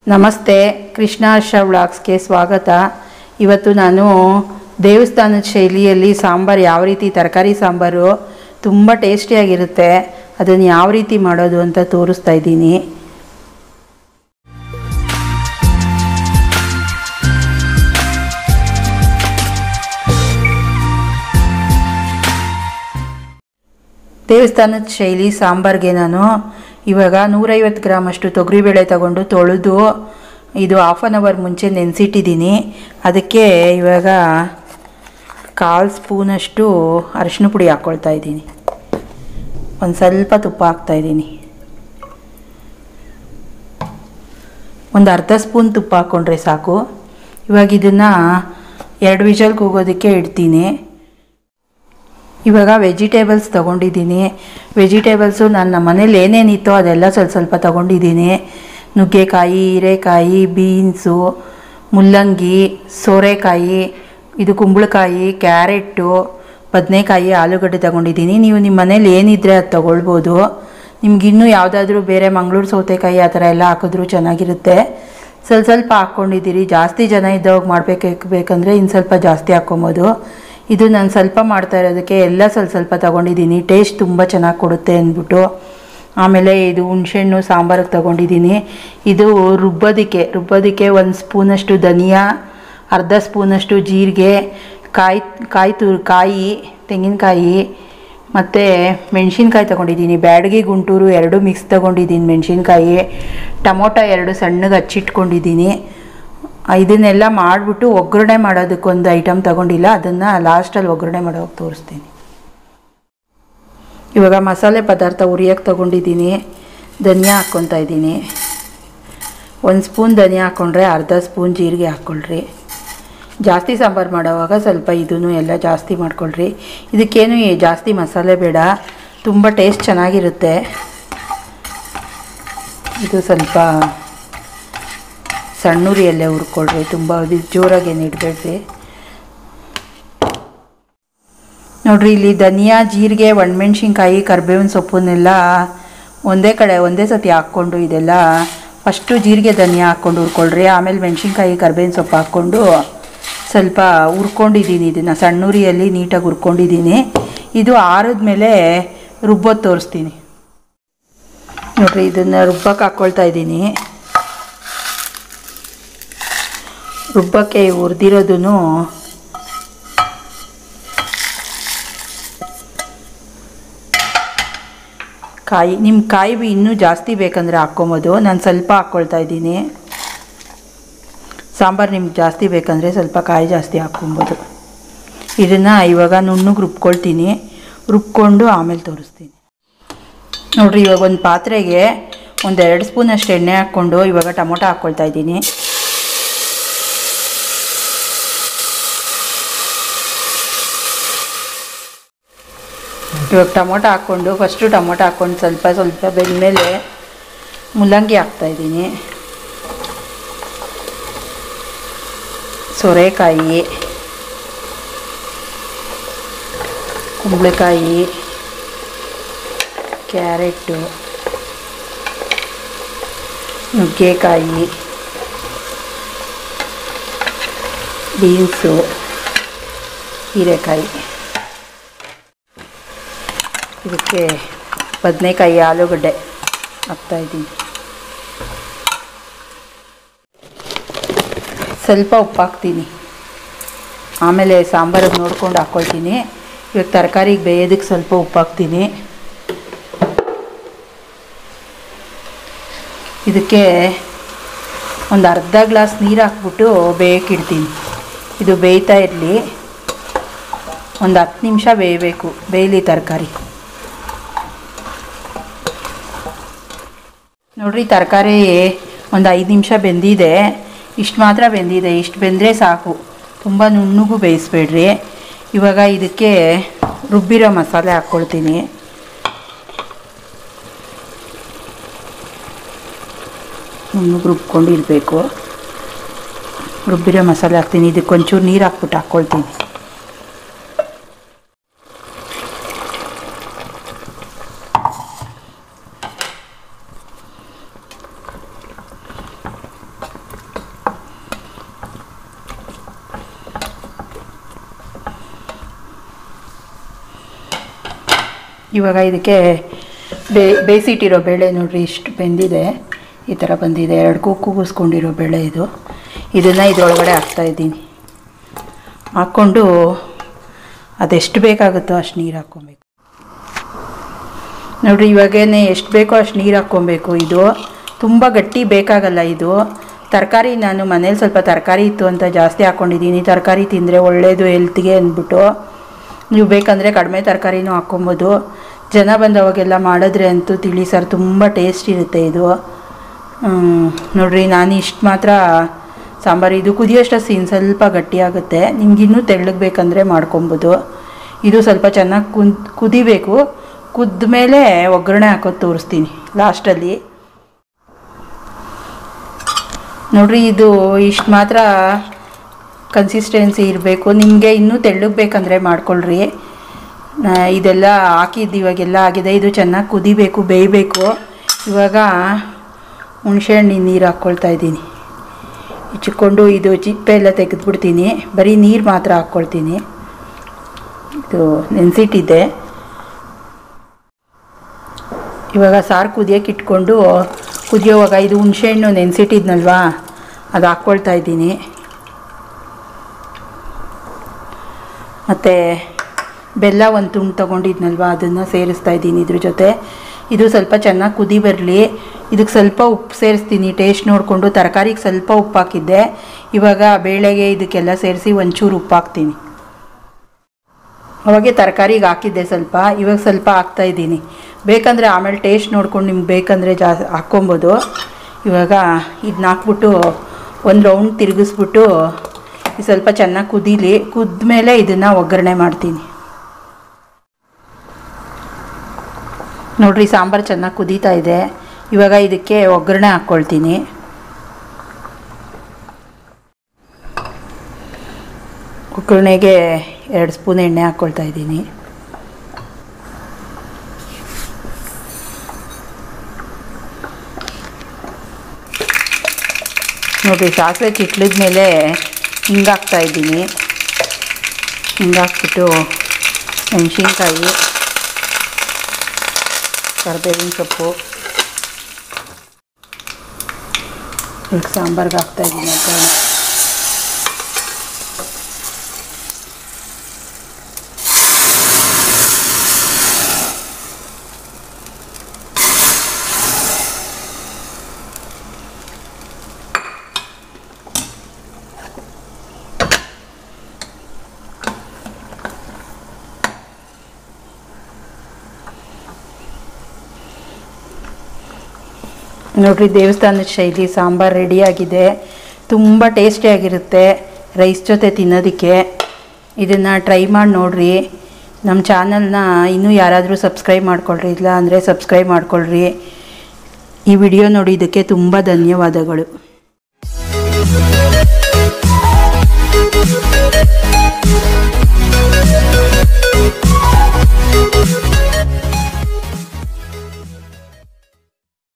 ನಮಸ್ತೆ ಕೃಷ್ಣ ಹರ್ಷ ವ್ಲಾಗ್ಸ್ಗೆ ಸ್ವಾಗತ ಇವತ್ತು ನಾನು ದೇವಸ್ಥಾನದ ಶೈಲಿಯಲ್ಲಿ ಸಾಂಬಾರು ಯಾವ ರೀತಿ ತರಕಾರಿ ಸಾಂಬಾರು ತುಂಬ ಟೇಸ್ಟಿಯಾಗಿರುತ್ತೆ ಅದನ್ನು ಯಾವ ರೀತಿ ಮಾಡೋದು ಅಂತ ತೋರಿಸ್ತಾ ಇದ್ದೀನಿ ದೇವಸ್ಥಾನದ ಶೈಲಿ ಸಾಂಬಾರ್ಗೆ ನಾನು ಇವಾಗ ನೂರೈವತ್ತು ಗ್ರಾಮಷ್ಟು ತೊಗರಿಬೇಳೆ ತಗೊಂಡು ತೊಳೆದು ಇದು ಹಾಫ್ ಆನ್ ಅವರ್ ಮುಂಚೆ ನೆನೆಸಿಟ್ಟಿದ್ದೀನಿ ಅದಕ್ಕೆ ಇವಾಗ ಕಾಲು ಸ್ಪೂನಷ್ಟು ಅರಿಶಿನ ಪುಡಿ ಹಾಕ್ಕೊಳ್ತಾ ಇದ್ದೀನಿ ಒಂದು ಸ್ವಲ್ಪ ತುಪ್ಪ ಹಾಕ್ತಾಯಿದ್ದೀನಿ ಒಂದು ಅರ್ಧ ಸ್ಪೂನ್ ತುಪ್ಪ ಹಾಕ್ಕೊಂಡ್ರೆ ಸಾಕು ಇವಾಗ ಇದನ್ನು ಎರಡು ವಿಷಲ್ಗೆ ಹೋಗೋದಕ್ಕೆ ಇಡ್ತೀನಿ ಇವಾಗ ವೆಜಿಟೇಬಲ್ಸ್ ತೊಗೊಂಡಿದ್ದೀನಿ ವೆಜಿಟೇಬಲ್ಸು ನನ್ನ ಮನೇಲಿ ಏನೇನಿತ್ತೋ ಅದೆಲ್ಲ ಸ್ವಲ್ಪ ಸ್ವಲ್ಪ ತೊಗೊಂಡಿದ್ದೀನಿ ನುಗ್ಗೆಕಾಯಿ ಹೀರೆಕಾಯಿ ಬೀನ್ಸು ಮುಲ್ಲಂಗಿ ಸೋರೆಕಾಯಿ ಇದು ಕುಂಬಳಕಾಯಿ ಕ್ಯಾರೆಟು ಬದನೆಕಾಯಿ ಆಲೂಗಡ್ಡೆ ತೊಗೊಂಡಿದ್ದೀನಿ ನೀವು ನಿಮ್ಮ ಮನೇಲಿ ಏನಿದ್ರೆ ಅದು ತೊಗೊಳ್ಬೋದು ನಿಮ್ಗಿನ್ನೂ ಯಾವುದಾದ್ರೂ ಬೇರೆ ಮಂಗಳೂರು ಸೌತೆಕಾಯಿ ಆ ಥರ ಎಲ್ಲ ಹಾಕಿದ್ರೂ ಚೆನ್ನಾಗಿರುತ್ತೆ ಸ್ವಲ್ಪ ಸ್ವಲ್ಪ ಹಾಕ್ಕೊಂಡಿದ್ದೀರಿ ಜಾಸ್ತಿ ಜನ ಇದ್ದವಾಗ ಮಾಡಬೇಕು ಬೇಕಂದರೆ ಇನ್ನು ಸ್ವಲ್ಪ ಜಾಸ್ತಿ ಹಾಕ್ಕೊಬೋದು ಇದು ನಾನು ಸ್ವಲ್ಪ ಮಾಡ್ತಾ ಇರೋದಕ್ಕೆ ಎಲ್ಲ ಸ್ವಲ್ಪ ಸ್ವಲ್ಪ ತೊಗೊಂಡಿದ್ದೀನಿ ಟೇಸ್ಟ್ ತುಂಬ ಚೆನ್ನಾಗಿ ಕೊಡುತ್ತೆ ಅಂದ್ಬಿಟ್ಟು ಆಮೇಲೆ ಇದು ಹುಣ್ಸೆಹಣ್ಣು ಸಾಂಬಾರಿಗೆ ತೊಗೊಂಡಿದ್ದೀನಿ ಇದು ರುಬ್ಬೋದಕ್ಕೆ ರುಬ್ಬೋದಕ್ಕೆ ಒಂದು ಸ್ಪೂನಷ್ಟು ಧನಿಯಾ ಅರ್ಧ ಸ್ಪೂನಷ್ಟು ಜೀರಿಗೆ ಕಾಯಿ ಕಾಯಿ ತು ಕಾಯಿ ತೆಂಗಿನಕಾಯಿ ಮತ್ತು ಮೆಣಸಿನ್ಕಾಯಿ ತೊಗೊಂಡಿದ್ದೀನಿ ಬ್ಯಾಡಗಿ ಗುಂಟೂರು ಎರಡು ಮಿಕ್ಸ್ ತೊಗೊಂಡಿದ್ದೀನಿ ಮೆಣಸಿನ್ಕಾಯಿ ಟೊಮೊಟೊ ಎರಡು ಸಣ್ಣಗೆ ಹಚ್ಚಿಟ್ಕೊಂಡಿದ್ದೀನಿ ಇದನ್ನೆಲ್ಲ ಮಾಡಿಬಿಟ್ಟು ಒಗ್ಗರಣೆ ಮಾಡೋದಕ್ಕೊಂದು ಐಟಮ್ ತೊಗೊಂಡಿಲ್ಲ ಅದನ್ನು ಲಾಸ್ಟಲ್ಲಿ ಒಗ್ಗರಣೆ ಮಾಡೋಕೆ ತೋರಿಸ್ತೀನಿ ಇವಾಗ ಮಸಾಲೆ ಪದಾರ್ಥ ಉರಿಯೋಕೆ ತೊಗೊಂಡಿದ್ದೀನಿ ಧನಿಯಾ ಹಾಕ್ಕೊತಾ ಇದ್ದೀನಿ ಒಂದು ಸ್ಪೂನ್ ಧನಿಯಾ ಹಾಕ್ಕೊಂಡ್ರೆ ಅರ್ಧ ಸ್ಪೂನ್ ಜೀರಿಗೆ ಹಾಕ್ಕೊಳ್ರಿ ಜಾಸ್ತಿ ಸಾಂಬಾರು ಮಾಡೋವಾಗ ಸ್ವಲ್ಪ ಇದೂ ಎಲ್ಲ ಜಾಸ್ತಿ ಮಾಡ್ಕೊಳ್ರಿ ಇದಕ್ಕೇನು ಈ ಜಾಸ್ತಿ ಮಸಾಲೆ ಬೇಡ ತುಂಬ ಟೇಸ್ಟ್ ಚೆನ್ನಾಗಿರುತ್ತೆ ಇದು ಸ್ವಲ್ಪ ಸಣ್ಣುರಿಯಲ್ಲೇ ಹುರ್ಕೊಳ್ರಿ ತುಂಬ ಜೋರಾಗಿ ಏನು ಇಡಬೇಡ್ರಿ ನೋಡ್ರಿ ಇಲ್ಲಿ ಧನಿಯಾ ಜೀರಿಗೆ ಒಣಮೆಣ್ಸಿನ್ಕಾಯಿ ಕರ್ಬೇವಿನ ಸೊಪ್ಪನ್ನೆಲ್ಲ ಒಂದೇ ಕಡೆ ಒಂದೇ ಸತಿ ಹಾಕ್ಕೊಂಡು ಇದೆಲ್ಲ ಫಸ್ಟು ಜೀರಿಗೆ ಧನಿಯಾ ಹಾಕ್ಕೊಂಡು ಹುರ್ಕೊಳ್ರಿ ಆಮೇಲೆ ಮೆಣಸಿನ್ಕಾಯಿ ಕರ್ಬೇವಿನ ಸೊಪ್ಪು ಹಾಕ್ಕೊಂಡು ಸ್ವಲ್ಪ ಹುರ್ಕೊಂಡಿದ್ದೀನಿ ಇದನ್ನು ಸಣ್ಣುರಿಯಲ್ಲಿ ನೀಟಾಗಿ ಹುರ್ಕೊಂಡಿದ್ದೀನಿ ಇದು ಆರಿದ್ಮೇಲೆ ರುಬ್ಬೋದು ತೋರಿಸ್ತೀನಿ ನೋಡ್ರಿ ಇದನ್ನು ರುಬ್ಬಕ್ಕೆ ಹಾಕ್ಕೊಳ್ತಾ ಇದ್ದೀನಿ ರುಬ್ಬಕ್ಕೆ ಹುರಿದಿರೋದೂ ಕಾಯಿ ನಿಮ್ಮ ಕಾಯಿ ಬಿ ಇನ್ನೂ ಜಾಸ್ತಿ ಬೇಕಂದರೆ ಹಾಕ್ಕೊಬೋದು ನಾನು ಸ್ವಲ್ಪ ಹಾಕ್ಕೊಳ್ತಾ ಇದ್ದೀನಿ ಸಾಂಬಾರು ನಿಮ್ಗೆ ಜಾಸ್ತಿ ಬೇಕಂದರೆ ಸ್ವಲ್ಪ ಕಾಯಿ ಜಾಸ್ತಿ ಹಾಕ್ಕೊಬೋದು ಇದನ್ನು ಇವಾಗ ನುಣ್ಣಗೆ ರುಬ್ಕೊಳ್ತೀನಿ ರುಬ್ಕೊಂಡು ಆಮೇಲೆ ತೋರಿಸ್ತೀನಿ ನೋಡಿರಿ ಇವಾಗ ಒಂದು ಪಾತ್ರೆಗೆ ಒಂದು ಎರಡು ಸ್ಪೂನಷ್ಟು ಎಣ್ಣೆ ಹಾಕ್ಕೊಂಡು ಇವಾಗ ಟೊಮೊಟೊ ಹಾಕ್ಕೊಳ್ತಾ ಇದ್ದೀನಿ ಇವಾಗ ಟೊಮೊಟೊ ಹಾಕ್ಕೊಂಡು ಫಸ್ಟು ಟೊಮೊಟೊ ಹಾಕ್ಕೊಂಡು ಸ್ವಲ್ಪ ಸ್ವಲ್ಪ ಬೆಂದಮೇಲೆ ಮುಲ್ಲಂಗಿ ಹಾಕ್ತಾಯಿದ್ದೀನಿ ಸೋರೆಕಾಯಿ ಕುಂಬಳಕಾಯಿ ಕ್ಯಾರೆಟು ನುಗ್ಗೆಕಾಯಿ ಬೀನ್ಸು ಹೀರೆಕಾಯಿ ಇದಕ್ಕೆ ಬದನೆಕಾಯಿ ಆಲೂಗಡ್ಡೆ ಹಾಕ್ತಾಯಿದ್ದೀನಿ ಸ್ವಲ್ಪ ಉಪ್ಪು ಹಾಕ್ತೀನಿ ಆಮೇಲೆ ಸಾಂಬಾರಿಗೆ ನೋಡ್ಕೊಂಡು ಹಾಕ್ಕೊಳ್ತೀನಿ ಇವಾಗ ತರಕಾರಿಗೆ ಬೇಯೋದಕ್ಕೆ ಸ್ವಲ್ಪ ಉಪ್ಪು ಹಾಕ್ತೀನಿ ಇದಕ್ಕೆ ಒಂದು ಅರ್ಧ ಗ್ಲಾಸ್ ನೀರು ಹಾಕ್ಬಿಟ್ಟು ಬೇಯಕ್ಕಿಡ್ತೀನಿ ಇದು ಬೇಯ್ತಾ ಇರಲಿ ಒಂದು ಹತ್ತು ನಿಮಿಷ ಬೇಯಬೇಕು ಬೇಯಲಿ ತರಕಾರಿ ನೋಡ್ರಿ ತರಕಾರಿ ಒಂದು ಐದು ನಿಮಿಷ ಬೆಂದಿದೆ ಇಷ್ಟು ಮಾತ್ರ ಬೆಂದಿದೆ ಇಷ್ಟು ಬೆಂದರೆ ಸಾಕು ತುಂಬ ನುಣ್ಣಗೂ ಬೇಯಿಸ್ಬೇಡ್ರಿ ಇವಾಗ ಇದಕ್ಕೆ ರುಬ್ಬಿರೋ ಮಸಾಲೆ ಹಾಕ್ಕೊಳ್ತೀನಿ ನುಣ್ಣಗೆ ರುಬ್ಕೊಂಡು ಇರಬೇಕು ರುಬ್ಬಿರೋ ಮಸಾಲೆ ಹಾಕ್ತೀನಿ ಇದಕ್ಕೆ ಒಂಚೂರು ನೀರು ಹಾಕ್ಬಿಟ್ಟು ಹಾಕ್ಕೊಳ್ತೀನಿ ಇವಾಗ ಇದಕ್ಕೆ ಬೇ ಬೇಯಿಸಿಟ್ಟಿರೋ ಬೇಳೆ ನೋಡ್ರಿ ಇಷ್ಟು ಬೆಂದಿದೆ ಈ ಥರ ಬಂದಿದೆ ಎರಡು ಕೂಗು ಕೂಗಿಸ್ಕೊಂಡಿರೋ ಬೇಳೆ ಇದು ಇದನ್ನು ಇದರೊಳಗಡೆ ಹಾಕ್ತಾಯಿದ್ದೀನಿ ಹಾಕ್ಕೊಂಡು ಅದೆಷ್ಟು ಬೇಕಾಗುತ್ತೋ ಅಷ್ಟು ನೀರು ಹಾಕ್ಕೊಬೇಕು ನೋಡಿರಿ ಇವಾಗೇನೆ ಎಷ್ಟು ಬೇಕೋ ಅಷ್ಟು ನೀರು ಹಾಕ್ಕೊಬೇಕು ಇದು ತುಂಬ ಗಟ್ಟಿ ಬೇಕಾಗಲ್ಲ ಇದು ತರಕಾರಿ ನಾನು ಮನೇಲಿ ಸ್ವಲ್ಪ ತರಕಾರಿ ಇತ್ತು ಅಂತ ಜಾಸ್ತಿ ಹಾಕ್ಕೊಂಡಿದ್ದೀನಿ ತರಕಾರಿ ತಿಂದರೆ ಒಳ್ಳೆಯದು ಹೆಲ್ತ್ಗೆ ಅಂದ್ಬಿಟ್ಟು ನೀವು ಬೇಕಂದರೆ ಕಡಿಮೆ ತರಕಾರಿನೂ ಹಾಕ್ಕೊಬೋದು ಜನ ಬಂದವಾಗೆಲ್ಲ ಮಾಡಿದ್ರೆ ಅಂತೂ ತಿಳಿ ಸಾರು ತುಂಬ ಟೇಸ್ಟ್ ಇರುತ್ತೆ ಇದು ಹ್ಮ್, ನೋಡ್ರಿ ನಾನು ಇಷ್ಟು ಮಾತ್ರ ಸಾಂಬಾರು ಇದು ಕುದಿಯೋಷ್ಟು ಇನ್ನು ಸ್ವಲ್ಪ ಗಟ್ಟಿಯಾಗುತ್ತೆ ನಿಮ್ಗೆ ಇನ್ನೂ ತೆಳ್ಳಗೆ ಬೇಕಂದರೆ ಮಾಡ್ಕೊಬೋದು ಇದು ಸ್ವಲ್ಪ ಚೆನ್ನಾಗಿ ಕುದ್ ಕುದಿಬೇಕು ಕುದ್ದ ಮೇಲೆ ಒಗ್ಗರಣೆ ಹಾಕೋದು ತೋರಿಸ್ತೀನಿ ಲಾಸ್ಟಲ್ಲಿ ನೋಡ್ರಿ ಇದು ಇಷ್ಟು ಮಾತ್ರ ಕನ್ಸಿಸ್ಟೆನ್ಸಿ ಇರಬೇಕು ನಿಮಗೆ ಇನ್ನೂ ತೆಳ್ಳಗೆ ಬೇಕಂದರೆ ಮಾಡ್ಕೊಳ್ರಿ ನಾ- ಇದೆಲ್ಲ ಹಾಕಿದ್ದು ಇವಾಗೆಲ್ಲ ಆಗಿದೆ ಇದು ಚೆನ್ನಾಗಿ ಕುದಿಬೇಕು ಬೇಯಬೇಕು ಇವಾಗ ಹುಣಸೆಹಣ್ಣಿನ ನೀರು ಹಾಕ್ಕೊಳ್ತಾ ಇದ್ದೀನಿ ಚಿಕ್ಕೊಂಡು ಇದು ಚಿಪ್ಪೆ ಎಲ್ಲ ತೆಗೆದ್ಬಿಡ್ತೀನಿ ಬರೀ ನೀರು ಮಾತ್ರ ಹಾಕ್ಕೊಳ್ತೀನಿ ಇದು ನೆನೆಸಿಟ್ಟಿದ್ದೆ ಇವಾಗ ಸಾರು ಕುದಿಯೋಕೆ ಇಟ್ಕೊಂಡು ಕುದಿಯೋವಾಗ ಇದು ಹುಣಸೆಹಣ್ಣು ನೆನೆಸಿಟ್ಟಿದ್ನಲ್ವಾ ಅದು ಹಾಕ್ಕೊಳ್ತಾ ಇದ್ದೀನಿ ಮತ್ತು ಬೆಲ್ಲ ಒಂದು ತುಂಡು ತೊಗೊಂಡಿದ್ನಲ್ವ ಅದನ್ನು ಸೇರಿಸ್ತಾ ಇದ್ದೀನಿ ಇದ್ರ ಜೊತೆ ಇದು ಸ್ವಲ್ಪ ಚೆನ್ನಾಗಿ ಕುದಿ ಬರಲಿ ಇದಕ್ಕೆ ಸ್ವಲ್ಪ ಉಪ್ಪು ಸೇರಿಸ್ತೀನಿ ಟೇಸ್ಟ್ ನೋಡಿಕೊಂಡು ತರಕಾರಿಗೆ ಸ್ವಲ್ಪ ಉಪ್ಪು ಹಾಕಿದ್ದೆ ಇವಾಗ ಬೇಳೆಗೆ ಇದಕ್ಕೆಲ್ಲ ಸೇರಿಸಿ ಒಂಚೂರು ಉಪ್ಪು ಹಾಕ್ತೀನಿ ಅವಾಗೆ ತರಕಾರಿಗೆ ಹಾಕಿದ್ದೆ ಸ್ವಲ್ಪ ಇವಾಗ ಸ್ವಲ್ಪ ಹಾಕ್ತಾ ಇದ್ದೀನಿ ಬೇಕಂದರೆ ಆಮೇಲೆ ಟೇಸ್ಟ್ ನೋಡ್ಕೊಂಡು ನಿಮ್ಗೆ ಬೇಕಂದರೆ ಜಾಸ್ ಹಾಕ್ಕೊಬೋದು ಇವಾಗ ಇದನ್ನ ಹಾಕ್ಬಿಟ್ಟು ಒಂದು ರೌಂಡ್ ತಿರುಗಿಸ್ಬಿಟ್ಟು ಇದು ಸ್ವಲ್ಪ ಚೆನ್ನಾಗಿ ಕುದೀಲಿ ಕುದ್ದ ಮೇಲೆ ಇದನ್ನು ಒಗ್ಗರಣೆ ಮಾಡ್ತೀನಿ ನೋಡ್ರಿ ಸಾಂಬಾರು ಚೆನ್ನಾಗಿ ಕುದೀತಾ ಇದೆ ಇವಾಗ ಇದಕ್ಕೆ ಒಗ್ಗರಣೆ ಹಾಕ್ಕೊಳ್ತೀನಿ ಒಗ್ಗರಣೆಗೆ ಎರಡು ಸ್ಪೂನ್ ಎಣ್ಣೆ ಹಾಕ್ಕೊಳ್ತಾ ಇದ್ದೀನಿ ನೋಡಿರಿ ಸಾಸಿವೆ ಚಿಟ್ಲಿದ ಮೇಲೆ ಹಿಂಗಾಕ್ತಾ ಇದ್ದೀನಿ ಹಿಂಗಾಕ್ಬಿಟ್ಟು ಮೆಣಸಿನ್ಕಾಯಿ ಕರಿಬೇವಿನ ಸೊಪ್ಪು ಈಗ ಸಾಂಬಾರ್ಗೆ ಹಾಕ್ತಾ ಇದ್ದೀನಿ ಒಗ್ಗರಣೆ ನೋಡ್ರಿ ದೇವಸ್ಥಾನದ ಶೈಲಿ ಸಾಂಬಾರು ರೆಡಿಯಾಗಿದೆ ತುಂಬ ಟೇಸ್ಟಿಯಾಗಿರುತ್ತೆ ರೈಸ್ ಜೊತೆ ತಿನ್ನೋದಕ್ಕೆ ಇದನ್ನು ಟ್ರೈ ಮಾಡಿ ನೋಡ್ರಿ ನಮ್ಮ ಚಾನಲ್ನ ಇನ್ನೂ ಯಾರಾದರೂ ಸಬ್ಸ್ಕ್ರೈಬ್ ಮಾಡ್ಕೊಳ್ರಿ ಇಲ್ಲ ಅಂದರೆ ಸಬ್ಸ್ಕ್ರೈಬ್ ಮಾಡ್ಕೊಳ್ರಿ ಈ ವಿಡಿಯೋ ನೋಡಿದ್ದಕ್ಕೆ ತುಂಬ ಧನ್ಯವಾದಗಳು